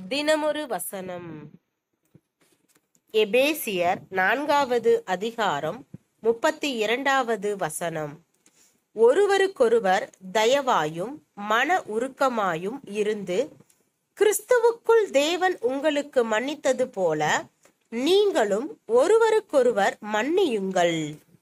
தினமொரு வசனம் எபேசியர் நான்காவது அதிகாரம் முப்பத்தி இரண்டாவது வசனம் ஒருவருக்கொருவர் தயவாயும் மன உருக்கமாயும் இருந்து கிறிஸ்துவுக்குள் தேவன் உங்களுக்கு மன்னித்தது போல நீங்களும் ஒருவருக்கொருவர் மன்னியுங்கள்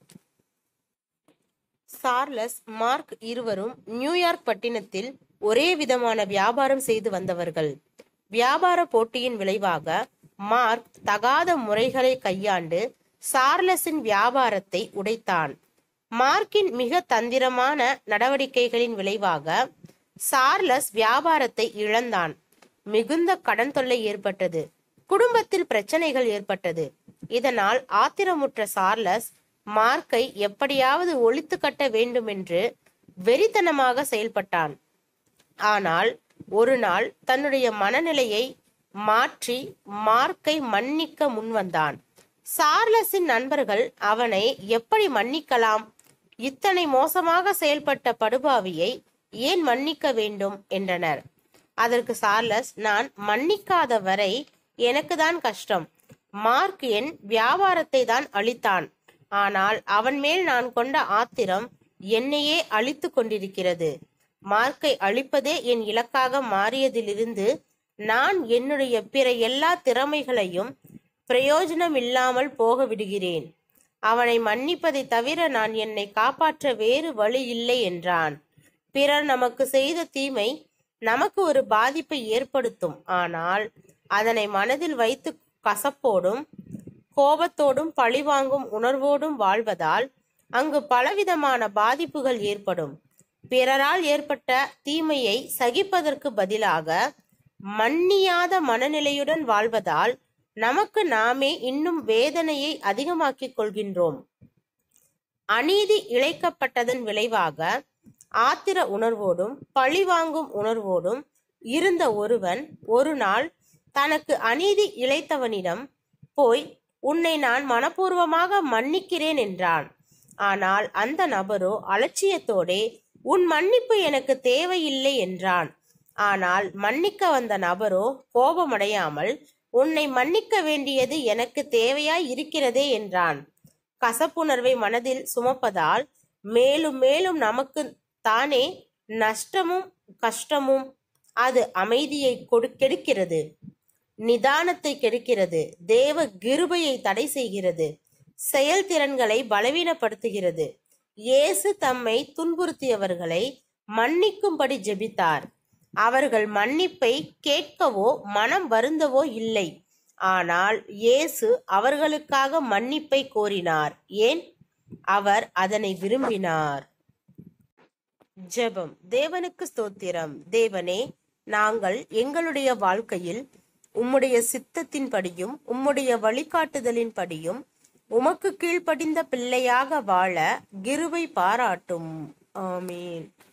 சார்லஸ் மார்க் இருவரும் நியூயார்க் பட்டினத்தில் ஒரே விதமான வியாபாரம் செய்து வந்தவர்கள் வியாபார போட்டியின் விளைவாக மார்க் தகாத முறைகளை கையாண்டு சார்லஸின் வியாபாரத்தை உடைத்தான் மார்க்கின் மிக தந்திரமான நடவடிக்கைகளின் விளைவாக சார்லஸ் வியாபாரத்தை இழந்தான் மிகுந்த கடன் தொல்லை ஏற்பட்டது குடும்பத்தில் பிரச்சனைகள் ஏற்பட்டது இதனால் ஆத்திரமுற்ற சார்லஸ் மார்க்கை எப்படியாவது ஒழித்து கட்ட வேண்டுமென்று வெறித்தனமாக செயல்பட்டான் ஆனால் ஒரு நாள் தன்னுடைய மனநிலையை மாற்றி மார்க்கை மன்னிக்க முன்வந்தான் சார்லஸின் நண்பர்கள் அவனை எப்படி மன்னிக்கலாம் இத்தனை மோசமாக செயல்பட்ட படுபாவியை ஏன் மன்னிக்க வேண்டும் என்றனர் அதற்கு சார்லஸ் நான் மன்னிக்காத வரை எனக்கு தான் கஷ்டம் மார்க் என் வியாபாரத்தை தான் அழித்தான் ஆனால் அவன் மேல் நான் கொண்ட ஆத்திரம் என்னையே அழித்து கொண்டிருக்கிறது மார்க்கை அழிப்பதே என் இலக்காக மாறியதிலிருந்து நான் என்னுடைய பிற எல்லா திறமைகளையும் பிரயோஜனம் இல்லாமல் போக விடுகிறேன் அவனை மன்னிப்பதை தவிர நான் என்னை காப்பாற்ற வேறு வழி இல்லை என்றான் பிறர் நமக்கு செய்த தீமை நமக்கு ஒரு பாதிப்பை ஏற்படுத்தும் ஆனால் அதனை மனதில் வைத்து கசப்போடும் கோபத்தோடும் பழிவாங்கும் உணர்வோடும் வாழ்வதால் அங்கு பலவிதமான பாதிப்புகள் ஏற்படும் பிறரால் ஏற்பட்ட தீமையை சகிப்பதற்கு பதிலாக மன்னியாத மனநிலையுடன் வாழ்வதால் நமக்கு நாமே இன்னும் வேதனையை அதிகமாக்கிக் கொள்கின்றோம் அநீதி இழைக்கப்பட்டதன் விளைவாக ஆத்திர உணர்வோடும் பழிவாங்கும் உணர்வோடும் இருந்த ஒருவன் ஒரு நாள் தனக்கு அநீதி இழைத்தவனிடம் போய் உன்னை நான் மனப்பூர்வமாக மன்னிக்கிறேன் என்றான் ஆனால் அந்த நபரோ அலட்சியத்தோடே உன் மன்னிப்பு எனக்கு தேவையில்லை என்றான் ஆனால் மன்னிக்க வந்த நபரோ கோபமடையாமல் உன்னை மன்னிக்க வேண்டியது எனக்கு தேவையாய் இருக்கிறதே என்றான் கசப்புணர்வை மனதில் சுமப்பதால் மேலும் மேலும் நமக்கு தானே நஷ்டமும் கஷ்டமும் அது அமைதியை கொடு கெடுக்கிறது நிதானத்தை கெடுக்கிறது தேவ கிருபையை தடை செய்கிறது செயல்திறன்களை பலவீனப்படுத்துகிறது இயேசு தம்மை துன்புறுத்தியவர்களை மன்னிக்கும்படி ஜெபித்தார் அவர்கள் மன்னிப்பை கேட்கவோ மனம் வருந்தவோ இல்லை ஆனால் இயேசு அவர்களுக்காக மன்னிப்பை கோரினார் ஏன் அவர் அதனை விரும்பினார் ஜெபம் தேவனுக்கு ஸ்தோத்திரம் தேவனே நாங்கள் எங்களுடைய வாழ்க்கையில் உம்முடைய சித்தத்தின்படியும் உம்முடைய வழிகாட்டுதலின்படியும் உமக்கு கீழ்ப்படிந்த பிள்ளையாக வாழ கிருபை பாராட்டும் ஆமீன்